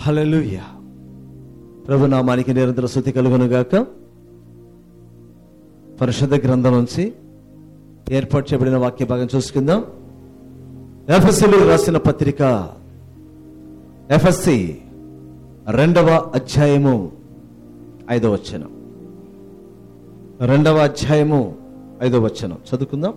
హల్లెలూయా ప్రభు నామానికి నిరంతర స్థుతి కలుగును గాక పరిశుద్ధ గ్రంథం నుంచి ఏర్పాటు చేయబడిన వాక్య భాగం చూసుకుందాం ఎఫ్ఎస్సీలు రాసిన పత్రిక ఎఫ్ఎస్సి రెండవ అధ్యాయము ఐదవ వచనం రెండవ అధ్యాయము ఐదవ వచనం చదువుకుందాం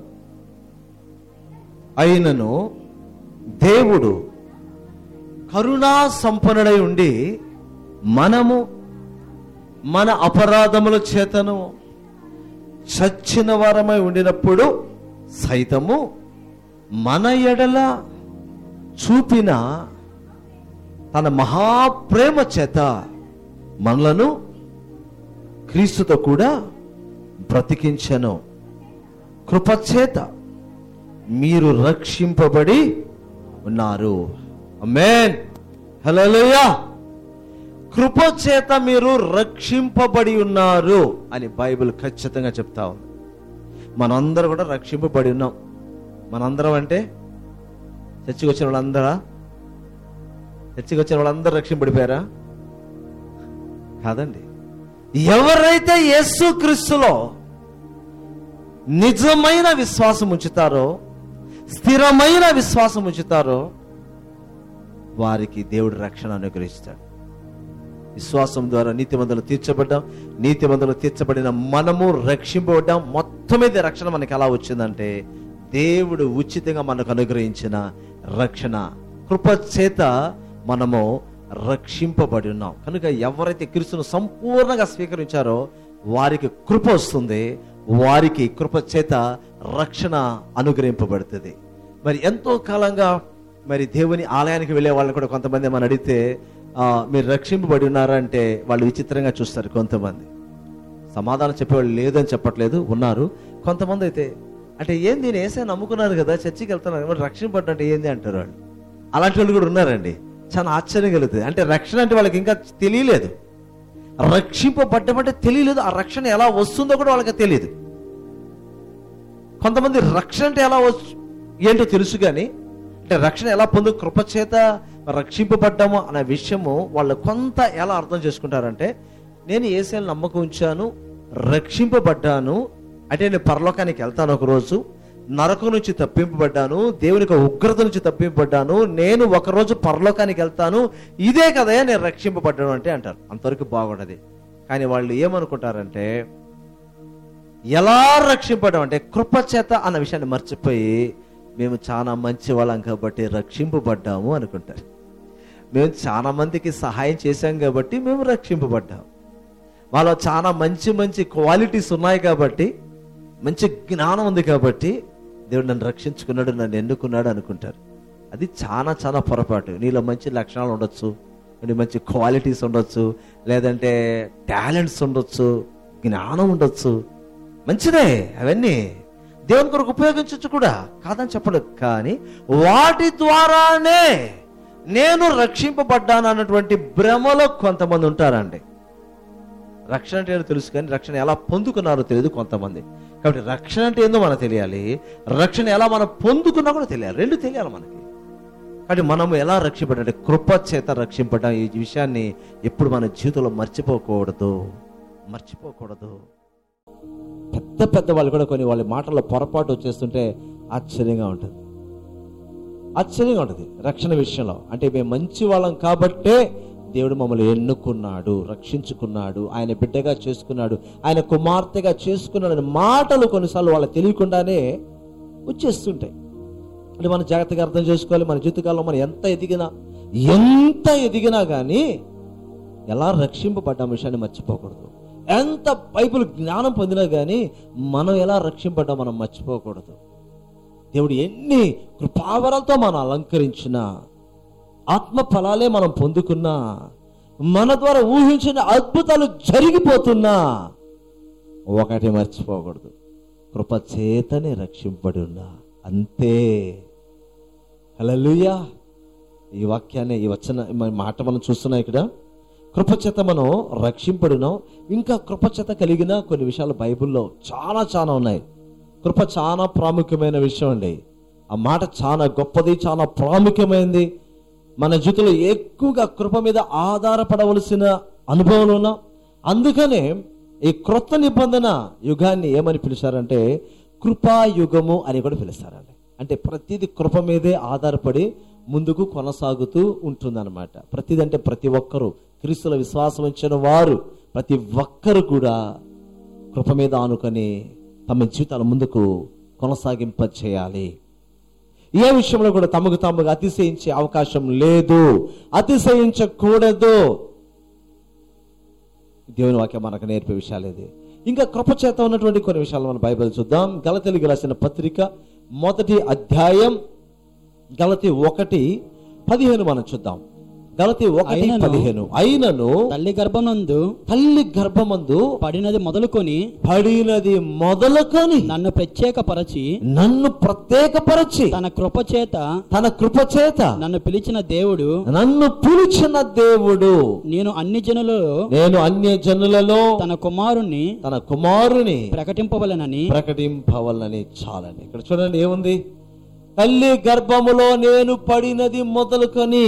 అయినను దేవుడు కరుణా సంపన్నుడై ఉండి మనము మన అపరాధముల చేతను చచ్చిన వారమై ఉండినప్పుడు సైతము మన ఎడల చూపిన తన మహాప్రేమ చేత మనలను క్రీస్తుతో కూడా బ్రతికించను కృపచేత మీరు రక్షింపబడి ఉన్నారు అమేన్ హల్లెలూయా కృప చేత మీరు రక్షింపబడి ఉన్నారు అని బైబిల్ ఖచ్చితంగా చెప్తా ఉంది మనందరం కూడా రక్షింపబడి ఉన్నాం మనందరం అంటే చర్చికి వచ్చిన వాళ్ళందరా చర్చికి వచ్చిన వాళ్ళందరూ రక్షింపడిపోయారా కాదండి ఎవరైతే యేసు క్రీస్తులో నిజమైన విశ్వాసం ఉంచుతారో స్థిరమైన విశ్వాసం ఉంచుతారో వారికి దేవుడు రక్షణ అనుగ్రహిస్తాడు విశ్వాసం ద్వారా నీతిమంతులు తీర్చబడ్డాం నీతిమంతులు తీర్చబడిన మనము రక్షింపబడ్డాం మొత్తం మీద రక్షణ మనకి ఎలా వచ్చిందంటే దేవుడు ఉచితంగా మనకు అనుగ్రహించిన రక్షణ కృప చేత మనము రక్షింపబడి ఉన్నాం కనుక ఎవరైతే క్రీస్తును సంపూర్ణంగా స్వీకరించారో వారికి కృప వస్తుంది వారికి కృప చేత రక్షణ అనుగ్రహింపబడుతుంది మరి ఎంతో కాలంగా మరి దేవుని ఆలయానికి వెళ్ళే వాళ్ళని కూడా కొంతమంది మనం అడిగితే ఆ, మీరు రక్షింపబడి ఉన్నారా అంటే వాళ్ళు విచిత్రంగా చూస్తారు కొంతమంది సమాధానం చెప్పేవాళ్ళు లేదని చెప్పట్లేదు ఉన్నారు కొంతమంది అయితే అంటే ఏంది నేను ఏసే నమ్ముకున్నారు కదా చర్చికి వెళ్తున్నారు మరి రక్షింపడ్డంటే ఏంది అంటారు వాళ్ళు అలాంటి వాళ్ళు కూడా ఉన్నారండి చాలా ఆశ్చర్యం కలుగుతుంది అంటే రక్షణ అంటే వాళ్ళకి ఇంకా తెలియలేదు రక్షింపబడ్డం అంటే తెలియలేదు ఆ రక్షణ ఎలా వస్తుందో కూడా వాళ్ళకి తెలియదు కొంతమంది రక్షణ అంటే ఎలా వచ్చు ఏంటో తెలుసు కానీ అంటే రక్షణ ఎలా పొందు కృపచేత రక్షింపబడ్డాము అనే విషయము వాళ్ళు కొంత ఎలా అర్థం చేసుకుంటారంటే నేను ఏసేలు నమ్మకం ఉంచాను రక్షింపబడ్డాను అంటే నేను పరలోకానికి వెళ్తాను ఒక రోజు నరకం నుంచి తప్పింపబడ్డాను దేవునికి ఉగ్రత నుంచి తప్పింపబడ్డాను నేను ఒకరోజు పరలోకానికి వెళ్తాను ఇదే కదా నేను రక్షింపబడ్డాను అంటే అంటారు అంతవరకు బాగుండదు కానీ వాళ్ళు ఏమనుకుంటారంటే ఎలా రక్షింపడం అంటే కృపచేత అన్న విషయాన్ని మర్చిపోయి మేము చాలా మంచి వాళ్ళం కాబట్టి రక్షింపబడ్డాము అనుకుంటారు మేము చాలా మందికి సహాయం చేశాం కాబట్టి మేము రక్షింపబడ్డాము వాళ్ళలో చాలా మంచి మంచి క్వాలిటీస్ ఉన్నాయి కాబట్టి మంచి జ్ఞానం ఉంది కాబట్టి దేవుడు నన్ను రక్షించుకున్నాడు నన్ను ఎన్నుకున్నాడు అనుకుంటారు అది చాలా చాలా పొరపాటు నీలో మంచి లక్షణాలు ఉండొచ్చు నీ మంచి క్వాలిటీస్ ఉండొచ్చు లేదంటే టాలెంట్స్ ఉండొచ్చు జ్ఞానం ఉండొచ్చు మంచిదే అవన్నీ దేవుని కొరకు ఉపయోగించవచ్చు కూడా కాదని చెప్పలేదు కానీ వాటి ద్వారానే నేను రక్షింపబడ్డాను అన్నటువంటి భ్రమలో కొంతమంది ఉంటారండి రక్షణ అంటే ఏంటో తెలుసు కానీ రక్షణ ఎలా పొందుకున్నారో తెలియదు కొంతమంది కాబట్టి రక్షణ అంటే ఏందో మనకు తెలియాలి రక్షణ ఎలా మనం పొందుకున్నా కూడా తెలియాలి రెండు తెలియాలి మనకి కాబట్టి మనం ఎలా రక్షింపడం అంటే కృప చేత రక్షింపడం ఈ విషయాన్ని ఎప్పుడు మన జీవితంలో మర్చిపోకూడదు మర్చిపోకూడదు పెద్ద పెద్ద వాళ్ళు కూడా కొన్ని వాళ్ళ మాటల్లో పొరపాటు వచ్చేస్తుంటే ఆశ్చర్యంగా ఉంటుంది ఆశ్చర్యంగా ఉంటుంది రక్షణ విషయంలో అంటే మేము మంచి వాళ్ళం కాబట్టే దేవుడు మమ్మల్ని ఎన్నుకున్నాడు రక్షించుకున్నాడు ఆయన బిడ్డగా చేసుకున్నాడు ఆయన కుమార్తెగా చేసుకున్నాడు అనే మాటలు కొన్నిసార్లు వాళ్ళకి తెలియకుండానే వచ్చేస్తుంటాయి అంటే మనం జాగ్రత్తగా అర్థం చేసుకోవాలి మన జీవితకాలంలో మనం ఎంత ఎదిగినా ఎంత ఎదిగినా కానీ ఎలా రక్షింపబడ్డ విషయాన్ని మర్చిపోకూడదు ఎంత బైబిల్ జ్ఞానం పొందినా కానీ మనం ఎలా రక్షింపడ్డా మనం మర్చిపోకూడదు దేవుడు ఎన్ని కృపావరాలతో మనం అలంకరించిన ఆత్మ ఫలాలే మనం పొందుకున్నా మన ద్వారా ఊహించిన అద్భుతాలు జరిగిపోతున్నా ఒకటి మర్చిపోకూడదు కృప చేతనే రక్షింపడి ఉన్నా అంతే హల్లెలూయా ఈ వాక్యాన్ని ఈ వచ్చిన మాట మనం చూస్తున్నాం ఇక్కడ కృపచేత మనం రక్షింపడినాం ఇంకా కృపచేత కలిగిన కొన్ని విషయాలు బైబిల్లో చాలా చాలా ఉన్నాయి కృప చాలా ప్రాముఖ్యమైన విషయం అండి ఆ మాట చాలా గొప్పది చాలా ప్రాముఖ్యమైనది మన జీవితంలో ఎక్కువగా కృప మీద ఆధారపడవలసిన అనుభవంలో ఉన్నాం అందుకనే ఈ క్రొత్త నిబంధన యుగాన్ని ఏమని పిలిచారంటే కృపాయుగము అని కూడా పిలుస్తారండి అంటే ప్రతిదీ కృప మీదే ఆధారపడి ముందుకు కొనసాగుతూ ఉంటుందన్నమాట ప్రతిదీ అంటే ప్రతి ఒక్కరూ క్రీస్తుల విశ్వాసం ఉంచిన వారు ప్రతి ఒక్కరు కూడా కృప మీద ఆనుకొని తమ జీవితాల ముందుకు కొనసాగింప చేయాలి ఏ విషయంలో కూడా తమకు తాముగా అతిశయించే అవకాశం లేదు అతిశయించకూడదు దేవుని వాక్యం మనకు నేర్పే విషయాలు ఇది ఇంకా కృప చేత ఉన్నటువంటి కొన్ని విషయాలు మనం బైబిల్ చూద్దాం గలతెలిగి రాసిన పత్రిక మొదటి అధ్యాయం గలతి ఒకటి పదిహేను మనం చూద్దాం గలతి ఒకటి అయినను- పదిహేను అయినను తల్లి గర్భమందు తల్లి గర్భమందు పడినది మొదలుకొని పడినది మొదలుకొని నన్ను ప్రత్యేకపరచి నన్ను ప్రత్యేకపరచి తన కృప చేత తన కృప చేత నన్ను పిలిచిన దేవుడు నన్ను పిలిచిన దేవుడు నేను అన్ని జనులలో నేను అన్య జనులలో తన కుమారుణ్ణి తన కుమారుని ప్రకటింపవలనని ప్రకటింపవలనని చాలండి ఇక్కడ చూడండి ఏముంది తల్లి గర్భములో నేను పడినది మొదలుకొని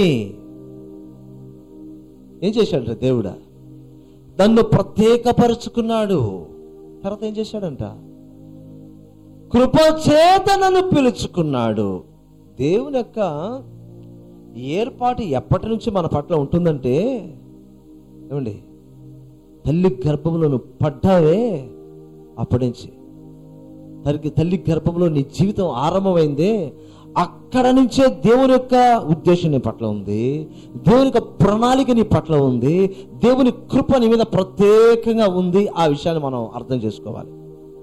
ఏం చేశాడంట దేవుడా నన్ను ప్రత్యేకపరుచుకున్నాడు తర్వాత ఏం చేశాడంట కృప చేత నన్ను పిలుచుకున్నాడు దేవుని యొక్క ఏర్పాటు ఎప్పటి నుంచి మన పట్ల ఉంటుందంటే ఏమండి తల్లి గర్భంలో నువ్వు పడ్డావే అప్పటి నుంచి తల్లి తల్లి గర్భంలో నీ జీవితం ఆరంభమైందే అక్కడ నుంచే దేవుని యొక్క ఉద్దేశం నీ పట్ల ఉంది దేవుని యొక్క ప్రణాళిక నీ పట్ల ఉంది దేవుని కృప నీ మీద ప్రత్యేకంగా ఉంది ఆ విషయాన్ని మనం అర్థం చేసుకోవాలి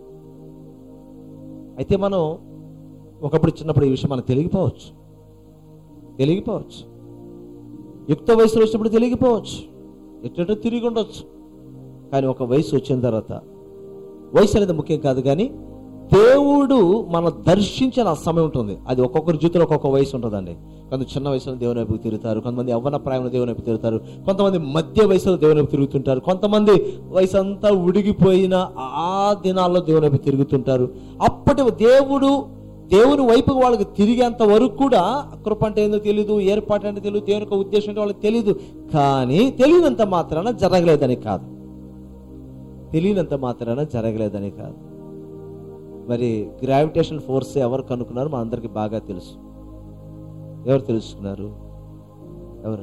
అయితే మనం ఒకప్పుడు చిన్నప్పుడు ఈ విషయం మనకు తెలియకపోవచ్చు తెలియకపోవచ్చు యుక్త వయసులో వచ్చినప్పుడు తెలియకపోవచ్చు ఎట్టటో తిరిగి ఉండొచ్చు కానీ ఒక వయసు వచ్చిన తర్వాత వయసు అనేది ముఖ్యం కాదు కానీ దేవుడు మనం దర్శించిన ఆ సమయం ఉంటుంది అది ఒక్కొక్కరి జీవితంలో ఒక్కొక్క వయసు ఉంటుందండి కొంత చిన్న వయసులో దేవుని వైపు తిరుగుతారు కొంతమంది యవ్వన ప్రాయంలో దేవుని వైపు తిరుగుతారు కొంతమంది మధ్య వయసులో దేవుని వైపు తిరుగుతుంటారు కొంతమంది వయసు అంతా ఉడిగిపోయిన ఆ దినాల్లో దేవుని వైపు తిరుగుతుంటారు అప్పటి దేవుడు దేవుని వైపు వాళ్ళకి తిరిగేంత వరకు కూడా కృప అంటే ఏందో తెలియదు ఏర్పాటు అంటే తెలియదు దేవుని యొక్క ఉద్దేశం అంటే వాళ్ళకి తెలియదు కానీ తెలియనంత మాత్రాన జరగలేదని కాదు తెలియనంత మాత్రాన జరగలేదని కాదు మరి గ్రావిటేషన్ ఫోర్స్ ఎవరు కనుక్కున్నారు మా అందరికి బాగా తెలుసు ఎవరు తెలుసుకున్నారు ఎవరు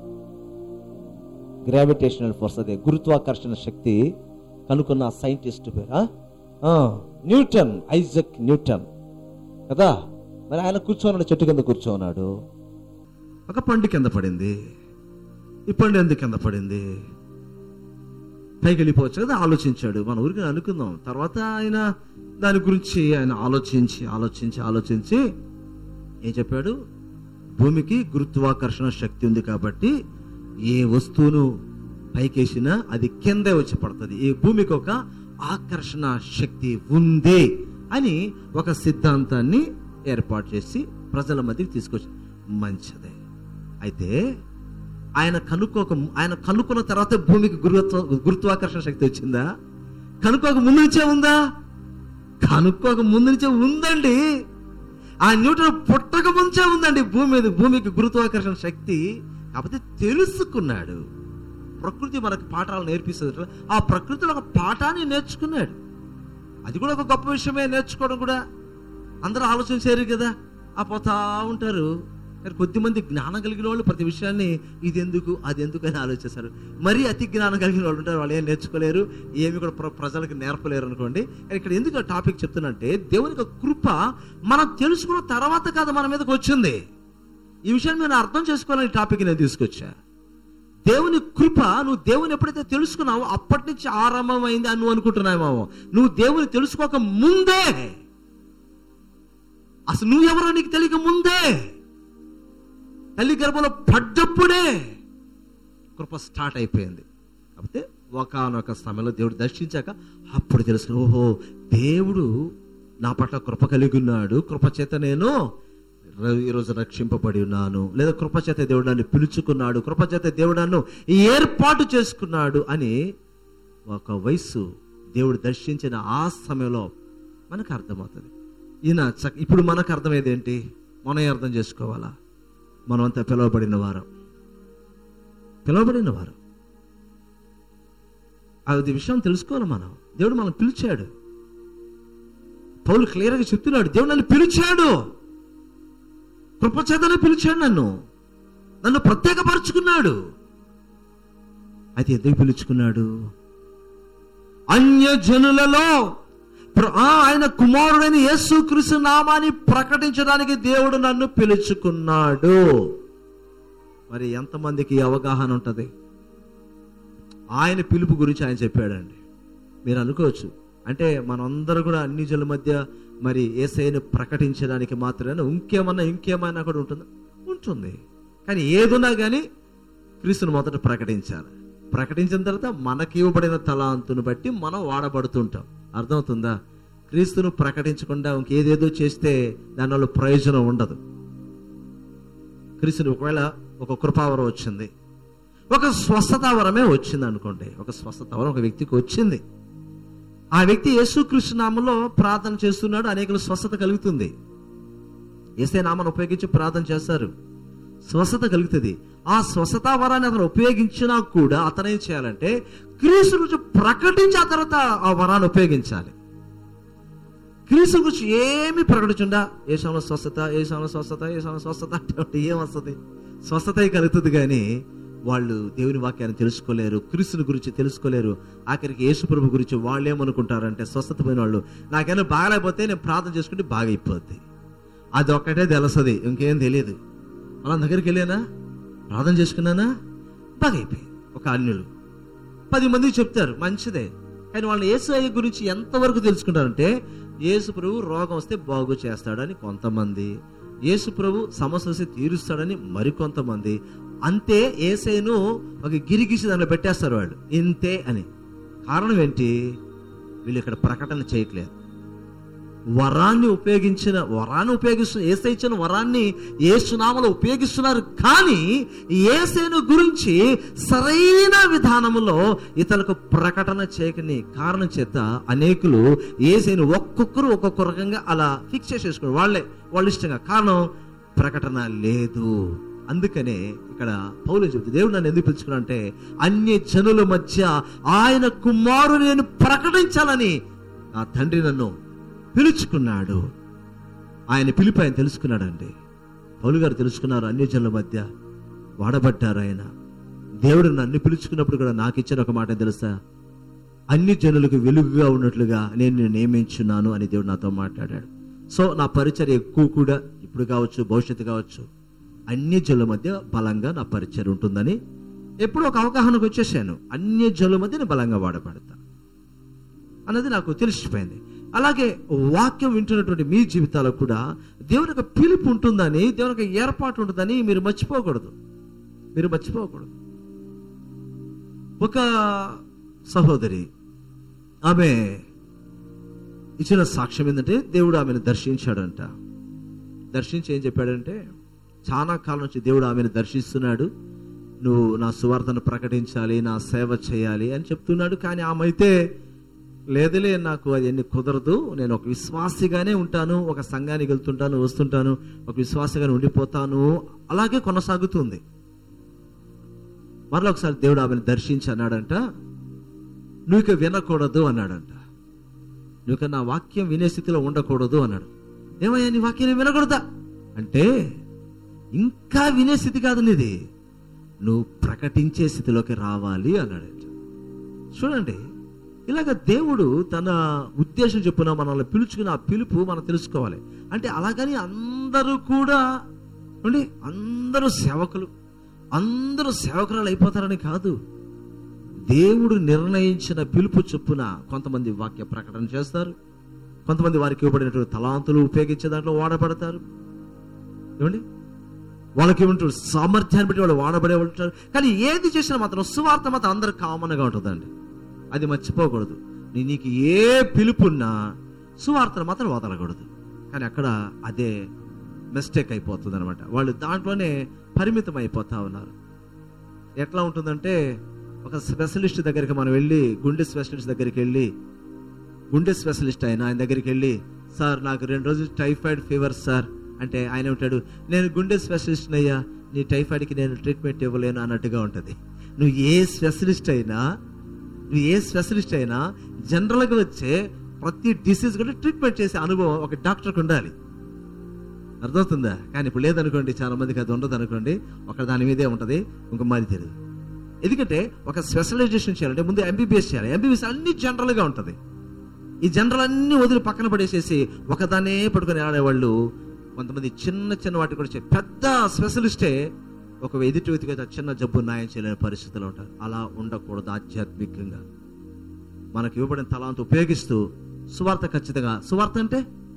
గ్రావిటేషనల్ ఫోర్స్ అదే గురుత్వాకర్షణ శక్తి కనుక్కున్న సైంటిస్ట్ పేరు ఆ? ఆ, న్యూటన్ ఐజక్ న్యూటన్ కదా మరి ఆయన కూర్చోన్నాడు చెట్టు కింద కూర్చోన్నాడు ఒక పండు కింద పడింది ఈ పండు ఎందుకు కింద పడింది పైకి వెళ్ళిపోవచ్చు కదా ఆలోచించాడు మన ఊరికి అనుకుందాం తర్వాత ఆయన దాని గురించి ఆయన ఆలోచించి ఆలోచించి ఆలోచించి ఏం చెప్పాడు భూమికి గురుత్వాకర్షణ శక్తి ఉంది కాబట్టి ఏ వస్తువును పైకేసినా అది కిందే వచ్చి పడుతుంది ఈ భూమికి ఒక ఆకర్షణ శక్తి ఉంది అని ఒక సిద్ధాంతాన్ని ఏర్పాటు చేసి ప్రజల మధ్యకి తీసుకొచ్చి మంచిదే అయితే ఆయన కనుక్కోక ఆయన కనుక్కున్న తర్వాత భూమికి గురుత్వ గురుత్వాకర్షణ శక్తి వచ్చిందా కనుక్కోక ముందు నుంచే ఉందా కనుక్కోక ముందు నుంచే ఉందండి ఆ న్యూటన్ పుట్టక ముంచే ఉందండి భూమి మీద భూమికి గురుత్వాకర్షణ శక్తి కాకపోతే తెలుసుకున్నాడు ప్రకృతి మనకు పాఠాలు నేర్పిస్తుంది ఆ ప్రకృతిలో ఒక పాఠాన్ని నేర్చుకున్నాడు అది కూడా ఒక గొప్ప విషయమే నేర్చుకోవడం కూడా అందరూ ఆలోచించారు కదా ఆ పోతా ఉంటారు కానీ కొద్దిమంది జ్ఞానం కలిగిన వాళ్ళు ప్రతి విషయాన్ని ఇది ఎందుకు అది ఎందుకు అని ఆలోచిస్తారు మరీ అతి జ్ఞానం కలిగిన వాళ్ళు ఉంటారు వాళ్ళు ఏం నేర్చుకోలేరు ఏమి కూడా ప్ర- ప్రజలకు నేర్పలేరు అనుకోండి కానీ ఇక్కడ ఎందుకు ఆ టాపిక్ చెప్తున్నంటే దేవుని యొక్క కృప మనం తెలుసుకున్న తర్వాత కాదు మన మీదకి వచ్చింది ఈ విషయాన్ని నేను అర్థం చేసుకోవాలని ఈ టాపిక్ నేను తీసుకొచ్చా దేవుని కృప నువ్వు దేవుని ఎప్పుడైతే తెలుసుకున్నావో అప్పటి నుంచి ఆరంభమైంది అని నువ్వు అనుకుంటున్నావేమో నువ్వు దేవుని తెలుసుకోక ముందే అసలు నువ్వెవరో నీకు తెలియక ముందే తల్లి గర్భంలో పడ్డప్పుడే కృప స్టార్ట్ అయిపోయింది కాకపోతే ఒకనొక సమయంలో దేవుడు దర్శించాక అప్పుడు తెలుసుకుని ఓహో దేవుడు నా పట్ల కృప కలిగి ఉన్నాడు కృప చేత నేను ర- ఈరోజు రక్షింపబడి ఉన్నాను లేదా కృప చేత దేవుడు నన్ను పిలుచుకున్నాడు కృప చేత దేవుడు నన్ను ఏర్పాటు చేసుకున్నాడు అని ఒక వయస్సు దేవుడు దర్శించిన ఆ సమయంలో మనకు అర్థమవుతుంది ఈయన చ- ఇప్పుడు మనకు అర్థమయ్యేది ఏంటి మనం అర్థం చేసుకోవాలా మనమంతా పిలువబడిన వారం పిలువబడిన వారం అది విషయం తెలుసుకోవాలి మనం దేవుడు మనం పిలిచాడు పౌలు క్లియర్గా చెప్తున్నాడు దేవుడు నన్ను పిలిచాడు కృపచేతనే పిలిచాడు నన్ను నన్ను ప్రత్యేకపరుచుకున్నాడు అయితే ఎందుకు పిలుచుకున్నాడు అన్య జనులలో ప్ర- ఆ, ఆయన కుమారుడైన యేసుక్రీస్తు నామాన్ని ప్రకటించడానికి దేవుడు నన్ను పిలుచుకున్నాడు మరి ఎంతమందికి ఈ అవగాహన ఉంటుంది ఆయన పిలుపు గురించి ఆయన చెప్పాడండి మీరు అనుకోవచ్చు అంటే మనందరూ కూడా అన్ని జనుల మధ్య మరి ఏసైని ప్రకటించడానికి మాత్రమే ఇంకేమన్నా ఇంకేమైనా కూడా ఉంటుందా ఉంటుంది కానీ ఏదున్నా కానీ క్రీస్తుని మొదట ప్రకటించాలి ప్రకటించిన తర్వాత మనకి ఇవ్వబడిన తలాంతును బట్టి మనం వాడబడుతుంటాం అర్థమవుతుందా క్రీస్తును ప్రకటించకుండా ఇంకేదేదో చేస్తే దానివల్ల ప్రయోజనం ఉండదు క్రీస్తుని ఒకవేళ ఒక కృపావరం వచ్చింది ఒక స్వస్థత వరమే వచ్చింది అనుకోండి ఒక స్వస్థత వరం ఒక వ్యక్తికి వచ్చింది ఆ వ్యక్తి యేసుకృష్ణ నామంలో ప్రార్థన చేస్తున్నాడు అనేకులు స్వస్థత కలుగుతుంది ఏసే నామాన్ని ఉపయోగించి ప్రార్థన చేస్తారు స్వస్థత కలుగుతుంది ఆ స్వస్థత వరాన్ని అతను ఉపయోగించినా కూడా అతను ఏం చేయాలంటే క్రీస్తు గురించి ప్రకటించి ఆ తర్వాత ఆ వరాన్ని ఉపయోగించాలి క్రీస్తు గురించి ఏమి ప్రకటించుండా ఏ సమయంలో స్వస్థత ఏ సమయంలో స్వస్థత ఏ సమయంలో స్వస్థత అంటే ఏం వస్తుంది స్వస్థత కలుగుతుంది కానీ వాళ్ళు దేవుని వాక్యాన్ని తెలుసుకోలేరు క్రీస్తుని గురించి తెలుసుకోలేరు ఆఖరికి యేసుప్రభు గురించి వాళ్ళు ఏమనుకుంటారంటే స్వస్థత పోయిన వాళ్ళు నాకేమైనా బాగలేకపోతే నేను ప్రార్థన చేసుకుంటే బాగా అయిపోద్ది అది ఒక్కటే తెలుస్తుంది ఇంకేం తెలియదు వాళ్ళ దగ్గరికి వెళ్ళానా ప్రార్థన చేసుకున్నానా బాగా అయిపోయింది ఒక అన్యులు పది మందికి చెప్తారు మంచిదే కానీ వాళ్ళు యేసు అయ్య గురించి ఎంతవరకు తెలుసుకుంటారంటే యేసు ప్రభు రోగం వస్తే బాగు చేస్తాడని కొంతమంది యేసు ప్రభు సమస్య వస్తే తీరుస్తాడని మరికొంతమంది అంతే ఏసైను ఒక గిరిగిసి దాంట్లో పెట్టేస్తారు వాళ్ళు ఇంతే అని కారణం ఏంటి వీళ్ళు ఇక్కడ ప్రకటన చేయట్లేదు వరాన్ని ఉపయోగించిన వరాన్ని ఉపయోగిస్తున్న ఏసై ఇచ్చిన వరాన్ని ఏసునామలో ఉపయోగిస్తున్నారు కానీ ఏసైను గురించి సరైన విధానములో ఇతరులకు ప్రకటన చేయకని కారణం చేత అనేకులు ఏసైను ఒక్కొక్కరు ఒక్కొక్క రకంగా అలా ఫిక్స్ చేసేసుకున్నారు వాళ్ళే వాళ్ళ ఇష్టంగా కారణం ప్రకటన లేదు అందుకనే ఇక్కడ పౌలు చెబుతుంది దేవుడు నన్ను ఎందుకు పిలుచుకున్నా అంటే అన్య జనుల మధ్య ఆయన కుమారుని నేను ప్రకటించాలని నా తండ్రి నన్ను పిలుచుకున్నాడు ఆయన పిలుపు ఆయన తెలుసుకున్నాడండి పౌలు గారు తెలుసుకున్నారు అన్య జనుల మధ్య వాడబడ్డారు ఆయన దేవుడు నన్ను పిలుచుకున్నప్పుడు కూడా నాకు ఇచ్చిన ఒక మాట తెలుసా అన్ని జనులకు వెలుగుగా ఉన్నట్లుగా నేను నిన్ను నియమించున్నాను అని దేవుడు నాతో మాట్లాడాడు సో నా పరిచర్య ఎక్కువ కూడా ఇప్పుడు కావచ్చు భవిష్యత్తు కావచ్చు అన్ని జనుల మధ్య బలంగా నా పరిచయం ఉంటుందని ఎప్పుడు ఒక అవగాహనకు వచ్చేసాను అన్ని జనుల మధ్య నేను బలంగా వాడబడతా అన్నది నాకు తెలిసిపోయింది అలాగే వాక్యం వింటున్నటువంటి మీ జీవితాల్లో కూడా దేవుని యొక్క పిలుపు ఉంటుందని దేవుని యొక్క ఏర్పాటు ఉంటుందని మీరు మర్చిపోకూడదు మీరు మర్చిపోకూడదు ఒక సహోదరి ఆమె ఇచ్చిన సాక్ష్యం ఏంటంటే దేవుడు ఆమెను దర్శించాడంట దర్శించి ఏం చెప్పాడంటే చాలా కాలం నుంచి దేవుడు ఆమెను దర్శిస్తున్నాడు నువ్వు నా సువార్తను ప్రకటించాలి నా సేవ చేయాలి అని చెప్తున్నాడు కానీ ఆమె అయితే లేదులే నాకు అది ఎన్ని కుదరదు నేను ఒక విశ్వాసిగానే ఉంటాను ఒక సంఘానికి వెళ్తుంటాను వస్తుంటాను ఒక విశ్వాసిగానే ఉండిపోతాను అలాగే కొనసాగుతుంది మరలా ఒకసారి దేవుడు ఆమెను దర్శించి అన్నాడంట నువ్వు ఇక వినకూడదు అన్నాడంట నువ్వు ఇక నా వాక్యం వినే స్థితిలో ఉండకూడదు అన్నాడు ఏమయ్యా నీ వాక్యం నేను వినకూడదా అంటే ఇంకా వినే స్థితి కాదు నీది నువ్వు ప్రకటించే స్థితిలోకి రావాలి అన్నాడంట చూడండి ఇలాగ దేవుడు తన ఉద్దేశం చెప్పున మనల్ని పిలుచుకుని ఆ పిలుపు మనం తెలుసుకోవాలి అంటే అలాగని అందరూ కూడా అండి అందరూ సేవకులు అందరూ సేవకురాలు అయిపోతారని కాదు దేవుడు నిర్ణయించిన పిలుపు చొప్పున కొంతమంది వాక్య ప్రకటన చేస్తారు కొంతమంది వారికి ఇవ్వబడినటువంటి తలాంతులు ఉపయోగించే దాంట్లో వాడబడతారు ఏమండి వాళ్ళకి ఏమంటారు సామర్థ్యాన్ని బట్టి వాళ్ళు వాడబడే ఉంటారు కానీ ఏది చేసినా మాత్రం సువార్త మాత్రం అందరు కామన్గా ఉంటుందండి అది మర్చిపోకూడదు నీ నీకు ఏ పిలుపున్నా సువార్తను మాత్రం వదలకూడదు కానీ అక్కడ అదే మిస్టేక్ అయిపోతుంది అనమాట వాళ్ళు దాంట్లోనే పరిమితం అయిపోతా ఉన్నారు ఎట్లా ఉంటుందంటే ఒక స్పెషలిస్ట్ దగ్గరికి మనం వెళ్ళి గుండె స్పెషలిస్ట్ దగ్గరికి వెళ్ళి గుండె స్పెషలిస్ట్ ఆయన ఆయన దగ్గరికి వెళ్ళి సార్ నాకు రెండు రోజులు టైఫాయిడ్ ఫీవర్ సార్ అంటే ఆయన ఉంటాడు నేను గుండె స్పెషలిస్ట్ అయ్యా నీ టైఫాయిడ్కి నేను ట్రీట్మెంట్ ఇవ్వలేను అన్నట్టుగా ఉంటుంది నువ్వు ఏ స్పెషలిస్ట్ అయినా నువ్వు ఏ స్పెషలిస్ట్ అయినా జనరల్గా వచ్చే ప్రతి డిసీజ్ కూడా ట్రీట్మెంట్ చేసే అనుభవం ఒక డాక్టర్కి ఉండాలి అర్థమవుతుందా కానీ ఇప్పుడు లేదనుకోండి చాలా మందికి అది ఉండదు అనుకోండి ఒక దాని మీదే ఉంటుంది ఇంకో మాది తెలియదు ఎందుకంటే ఒక స్పెషలైజేషన్ చేయాలంటే ముందు ఎంబీబీఎస్ చేయాలి ఎంబీబీఎస్ అన్ని జనరల్గా ఉంటుంది ఈ జనరల్ అన్ని వదిలి పక్కన పడేసేసి ఒకదానే పట్టుకొని ఆడేవాళ్ళు కొంతమంది చిన్న చిన్న వాటి కూడా చే- పెద్ద స్పెషలిస్టే ఒక ఎదుటి వ్యక్తికి అయితే చిన్న జబ్బు న్యాయం చేయలేని పరిస్థితిలో ఉంటారు అలా ఉండకూడదు ఆధ్యాత్మికంగా మనకు ఇవ్వబడిన తలాంత ఉపయోగిస్తూ సువార్త ఖచ్చితంగా సువార్త అంటే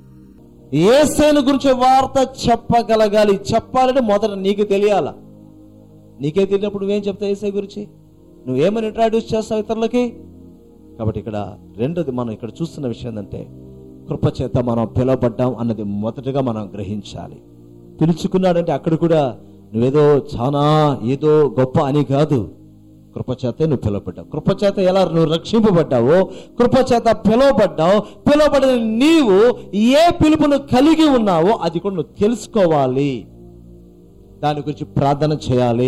ఏసైన గురించి వార్త చెప్పగలగాలి చెప్పాలంటే మొదట నీకు తెలియాల నీకే తెలియనప్పుడు నువ్వేం చెప్తావు ఏసై గురించి నువ్వేమని ఇంట్రాడ్యూస్ చేస్తావు ఇతరులకి కాబట్టి ఇక్కడ రెండోది మనం ఇక్కడ చూస్తున్న విషయం ఏంటంటే కృపచేత మనం పిలువబడ్డాం అన్నది మొదటగా మనం గ్రహించాలి పిలుచుకున్నాడంటే అక్కడ కూడా నువ్వేదో చాలా ఏదో గొప్ప అని కాదు కృపచేతే నువ్వు పిలువబడ్డావు కృపచేత ఎలా నువ్వు రక్షింపబడ్డావో కృపచేత పిలువబడ్డావు పిలువబడిన నీవు ఏ పిలుపును కలిగి ఉన్నావో అది కూడా నువ్వు తెలుసుకోవాలి దాని గురించి ప్రార్థన చేయాలి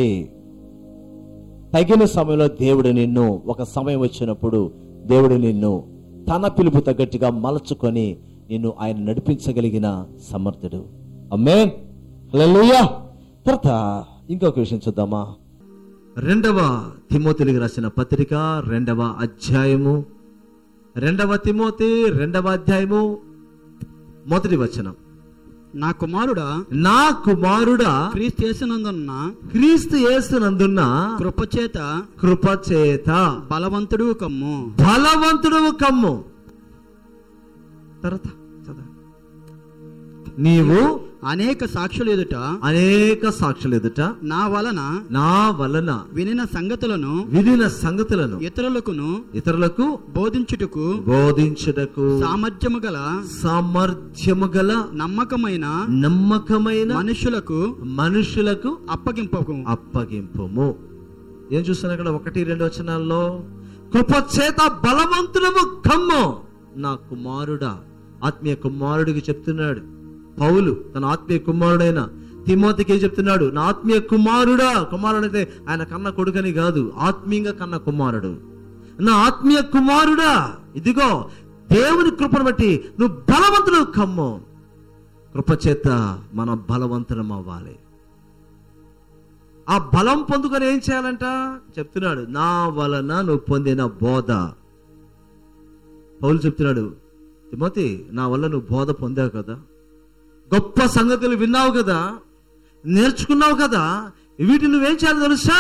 తగిన సమయంలో దేవుడు నిన్ను ఒక సమయం వచ్చినప్పుడు దేవుడు నిన్ను తన పిలుపు తగ్గట్టుగా మలచుకొని నిన్ను ఆయన నడిపించగలిగిన సమర్థుడు అమ్మే హల్లెలూయా తర్వాత ఇంకొక విషయం చూద్దామా రెండవ తిమోతిలికి రాసిన పత్రిక రెండవ అధ్యాయము రెండవ తిమోతి రెండవ అధ్యాయము మొదటి వచనం నా కుమారుడా నా కుమారుడా క్రీస్తు చేసినందున్న క్రీస్తు యేసునందున్న కృపచేత కృపచేత బలవంతుడు కమ్ము బలవంతుడు కమ్ము తర్వాత చదవండి. నీవు అనేక సాక్షులు ఎదుట అనేక సాక్షులు ఎదుట నా వలన నా వలన వినిన సంగతులను వినిన సంగతులను ఇతరులకును ఇతరులకు బోధించుటకు బోధించుటకు సామర్థ్యము గల సామర్థ్యము గల నమ్మకమైన నమ్మకమైన మనుషులకు మనుషులకు అప్పగింపకు అప్పగింపుము ఏం చూస్తున్నా ఇక్కడ ఒకటి రెండు వచనాల్లో కృపచేత బలవంతుడము కమ్ము నా కుమారుడా ఆత్మీయ కుమారుడికి చెప్తున్నాడు పౌలు తన ఆత్మీయ కుమారుడైన తిమోతికి ఏం చెప్తున్నాడు నా ఆత్మీయ కుమారుడా కుమారుడైతే ఆయన కన్న కొడుకని కాదు ఆత్మీయంగా కన్న కుమారుడు నా ఆత్మీయ కుమారుడా ఇదిగో దేవుని కృపను బట్టి నువ్వు బలవంతుడు కమ్ము కృపచేత మన బలవంతులం అవ్వాలి ఆ బలం పొందుకొని ఏం చేయాలంట చెప్తున్నాడు నా వలన నువ్వు పొందిన బోధ పౌలు చెప్తున్నాడు తిమోతి నా వల్ల నువ్వు బోధ పొందావు కదా గొప్ప సంగతులు విన్నావు కదా నేర్చుకున్నావు కదా వీటిని నువ్వేం చేయాలి తెలుసా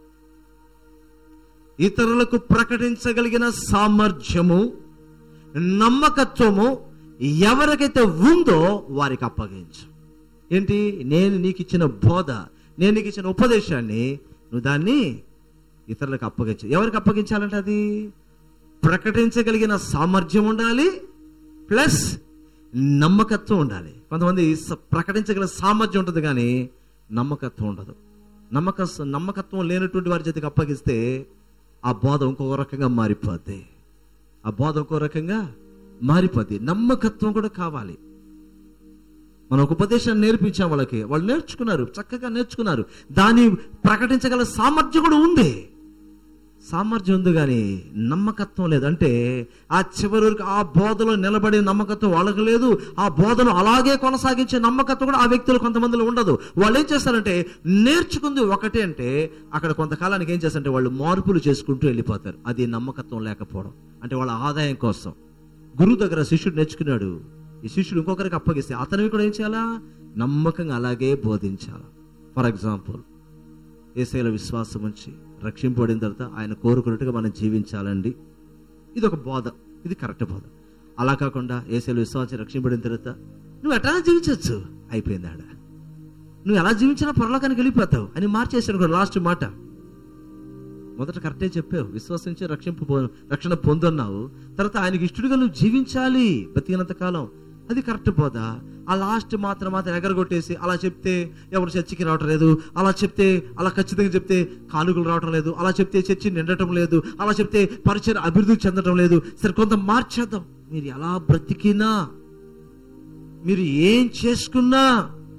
ఇతరులకు ప్రకటించగలిగిన సామర్థ్యము నమ్మకత్వము ఎవరికైతే ఉందో వారికి అప్పగించు ఏంటి నేను నీకు ఇచ్చిన బోధ నేను నీకు ఇచ్చిన ఉపదేశాన్ని నువ్వు దాన్ని ఇతరులకు అప్పగించు ఎవరికి అప్పగించాలంటే అది ప్రకటించగలిగిన సామర్థ్యం ఉండాలి ప్లస్ నమ్మకత్వం ఉండాలి కొంతమంది స- ప్రకటించగల సామర్థ్యం ఉంటుంది కానీ నమ్మకత్వం ఉండదు నమ్మక నమ్మకత్వం లేనటువంటి వారి చేతికి అప్పగిస్తే ఆ బోధ ఇంకొక రకంగా మారిపోద్ది ఆ బోధ ఇంకో రకంగా మారిపోద్ది నమ్మకత్వం కూడా కావాలి మనం ఒక ఉపదేశాన్ని నేర్పించాం వాళ్ళకి వాళ్ళు నేర్చుకున్నారు చక్కగా నేర్చుకున్నారు దాన్ని ప్రకటించగల సామర్థ్యం కూడా ఉంది సామర్థ్యం ఉంది కానీ నమ్మకత్వం లేదు అంటే ఆ చివరి వరకు ఆ బోధలో నిలబడే నమ్మకత్వం వాళ్ళకి లేదు ఆ బోధను అలాగే కొనసాగించే నమ్మకత్వం కూడా ఆ వ్యక్తులు కొంతమందిలో ఉండదు వాళ్ళు ఏం చేస్తారంటే నేర్చుకుంది ఒకటే అంటే అక్కడ కొంతకాలానికి ఏం చేస్తారంటే వాళ్ళు మార్పులు చేసుకుంటూ వెళ్ళిపోతారు అది నమ్మకత్వం లేకపోవడం అంటే వాళ్ళ ఆదాయం కోసం గురువు దగ్గర శిష్యుడు నేర్చుకున్నాడు ఈ శిష్యుడు ఇంకొకరికి అప్పగిస్తే అతనివి కూడా ఏం చేయాలా నమ్మకంగా అలాగే బోధించాలి ఫర్ ఎగ్జాంపుల్ ఏసైల విశ్వాసం ఉంచి రక్షింపబడిన తర్వాత ఆయన కోరుకున్నట్టుగా మనం జీవించాలండి ఇది ఒక బోధ ఇది కరెక్ట్ బోధ అలా కాకుండా ఏసైల విశ్వాసం రక్షింపబడిన తర్వాత నువ్వు ఎట్లా జీవించవచ్చు అయిపోయింది ఆడ నువ్వు ఎలా జీవించినా పరలోకానికి వెళ్ళిపోతావు అని మార్చేసాను కూడా లాస్ట్ మాట మొదట కరెక్టే చెప్పావు విశ్వసించి రక్షింపు పొ- రక్షణ పొందున్నావు తర్వాత ఆయనకి ఇష్టడుగా నువ్వు జీవించాలి బతికినంత కాలం అది కరెక్ట్ పోదా ఆ లాస్ట్ మాత్రం మాత్రం ఎగరగొట్టేసి అలా చెప్తే ఎవరు చర్చికి రావటం లేదు అలా చెప్తే అలా ఖచ్చితంగా చెప్తే కానుకలు రావటం లేదు అలా చెప్తే చర్చి నిండటం లేదు అలా చెప్తే పరిచయం అభివృద్ధి చెందటం లేదు సరే కొంత మార్చేద్దాం మీరు ఎలా బ్రతికినా మీరు ఏం చేసుకున్నా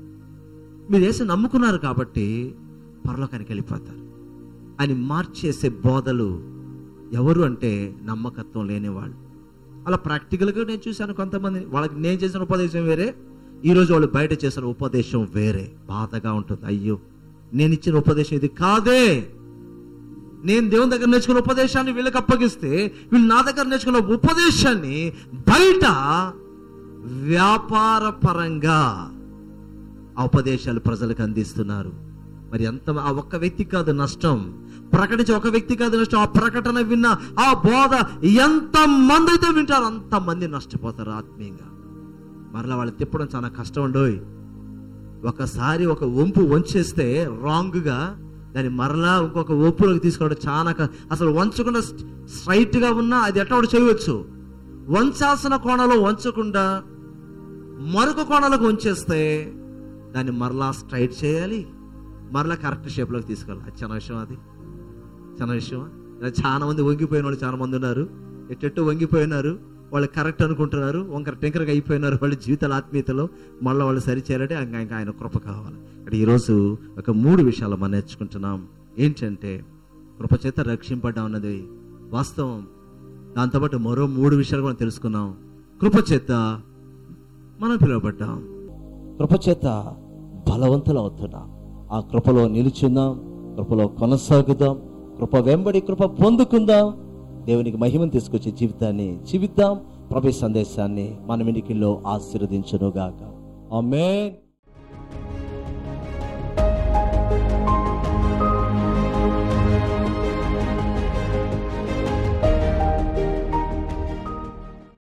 మీరు వేసి నమ్ముకున్నారు కాబట్టి పరలోకానికి వెళ్ళిపోతారు అని మార్చేసే బోధలు ఎవరు అంటే నమ్మకత్వం లేనివాళ్ళు అలా ప్రాక్టికల్గా నేను చూశాను కొంతమంది వాళ్ళకి నేను చేసిన ఉపదేశం వేరే ఈరోజు వాళ్ళు బయట చేసిన ఉపదేశం వేరే బాధగా ఉంటుంది అయ్యో నేను ఇచ్చిన ఉపదేశం ఇది కాదే నేను దేవుని దగ్గర నేర్చుకున్న ఉపదేశాన్ని వీళ్ళకి అప్పగిస్తే వీళ్ళు నా దగ్గర నేర్చుకున్న ఉపదేశాన్ని బయట వ్యాపార పరంగా ఆ ఉపదేశాలు ప్రజలకు అందిస్తున్నారు మరి ఎంత ఆ ఒక్క వ్యక్తి కాదు నష్టం ప్రకటించే ఒక వ్యక్తి కాదు నష్టం ఆ ప్రకటన విన్న ఆ బోధ ఎంత మంది అయితే వింటారు అంత మంది నష్టపోతారు ఆత్మీయంగా మరలా వాళ్ళు తిప్పడం చాలా కష్టం ఉండోయ్ ఒకసారి ఒక వంపు వంచేస్తే రాంగ్గా దాన్ని మరలా ఇంకొక వంపులోకి తీసుకోవడం చాలా క- అసలు వంచకుండా స్ట్రైట్గా ఉన్నా అది ఎట్లా ఒకటి చేయవచ్చు వంచాల్సిన కోణలో వంచకుండా మరొక కోణాలకు వంచేస్తే దాన్ని మరలా స్ట్రైట్ చేయాలి మరలా కరెక్ట్ షేప్లోకి తీసుకెళ్ళాలి అది చిన్న విషయం అది చిన్న విషయమా ఇలా చాలా మంది వంగిపోయిన వాళ్ళు చాలా మంది ఉన్నారు ఎట్టెట్టు వంగిపోయినారు వాళ్ళు కరెక్ట్ అనుకుంటున్నారు వంకర టెంకరగా అయిపోయినారు వాళ్ళ జీవితాల ఆత్మీయతలో మళ్ళీ వాళ్ళు సరిచేయాలంటే ఇంకా ఇంకా ఆయన కృప కావాలి ఇక్కడ ఈరోజు ఒక మూడు విషయాలు మనం నేర్చుకుంటున్నాం ఏంటంటే కృప చేత రక్షింపడ్డా ఉన్నది వాస్తవం దాంతోపాటు మరో మూడు విషయాలు కూడా తెలుసుకున్నాం కృప చేత మనం పిలువబడ్డాం కృపచేత బలవంతులు అవుతున్నాం ఆ కృపలో నిలుచుందాం కృపలో కొనసాగుదాం కృప వెంబడి కృప పొందుకుందాం దేవునికి మహిమను తీసుకొచ్చే జీవితాన్ని జీవిద్దాం ప్రభు సందేశాన్ని మన వినికిల్లో ఆశీర్వదించునుగాక ఆమేన్